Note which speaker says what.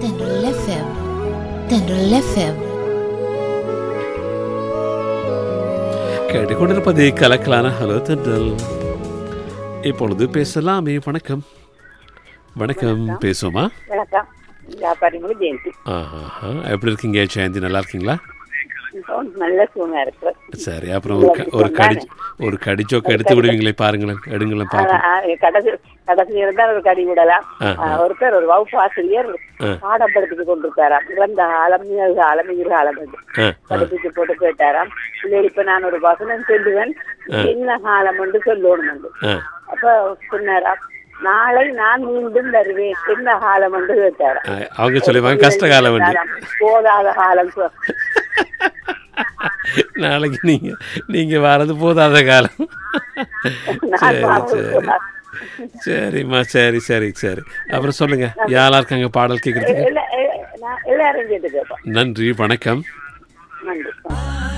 Speaker 1: தென்றல் எஃப்எம் தென்றல் எஃப்எம்
Speaker 2: கேட்டுக்கொண்டிருப்பது கலக்கலான ஹலோ தென்றல் இப்பொழுது பேசலாமே வணக்கம் வணக்கம் பேசுவோமா
Speaker 3: வணக்கம் வியாபாரி மொழி ஜெயந்தி
Speaker 2: ஆஹா எப்படி இருக்கீங்க ஜெயந்தி நல்லா இருக்கீங்களா
Speaker 3: மிகவும் நல்ல சூழ்நிலை இருக்கு
Speaker 2: சரி அப்புறம் ஒரு க- ஒரு கடி ஒரு கடிச்சோக்கு எடுத்து விடுவீங்களே பாருங்களேன் எடுங்களேன் பார்ப்போம்
Speaker 3: ஆனா, கடைசி கடைசி இருந்தால் ஒரு கடி விடலாம்
Speaker 2: ஆ,
Speaker 3: ஆ, ஒருத்தர் ஒரு வகுப்பு ஆசிரியர்
Speaker 2: ஆ.
Speaker 3: பாடம் படிப்பித்து கொண்டிருக்காராம் இறந்த காலம் நிகழ் காலம் எதிர்காலம் என்று
Speaker 2: ஆ ஆ
Speaker 3: படிப்பித்து போட்டு கேட்டாராம் இல்லை இப்ப நான் ஒரு வசனம் சொல்லுவேன் என்ன காலம் என்று சொல்லணும் என்று
Speaker 2: ஆ
Speaker 3: அப்ப சொன்னாராம் நாளை நான் மீண்டும் வருவேன் என்ன காலம் என்று கேட்டாராம்
Speaker 2: ஆ, அவங்க சொல்லுவாங்க கஷ்டகாலம் வந்து
Speaker 3: சொன்னாராம், போதாத காலம் சொ-
Speaker 2: நாளைக்கு நீங்க நீங்க வரது போதாத காலம்
Speaker 3: நான்
Speaker 2: சரி
Speaker 3: பாவம்
Speaker 2: சரி
Speaker 3: சொன்னார்.
Speaker 2: சரிம்மா சரி சரி சரி அப்புறம் சொல்லுங்க யாரா இருக்காங்க பாடல் கேட்கறதுக்கு
Speaker 3: எல்லா- எ- நான் எல்லாரும் கேட்டு கேட்பேன்
Speaker 2: நன்றி வணக்கம்
Speaker 3: நன்றி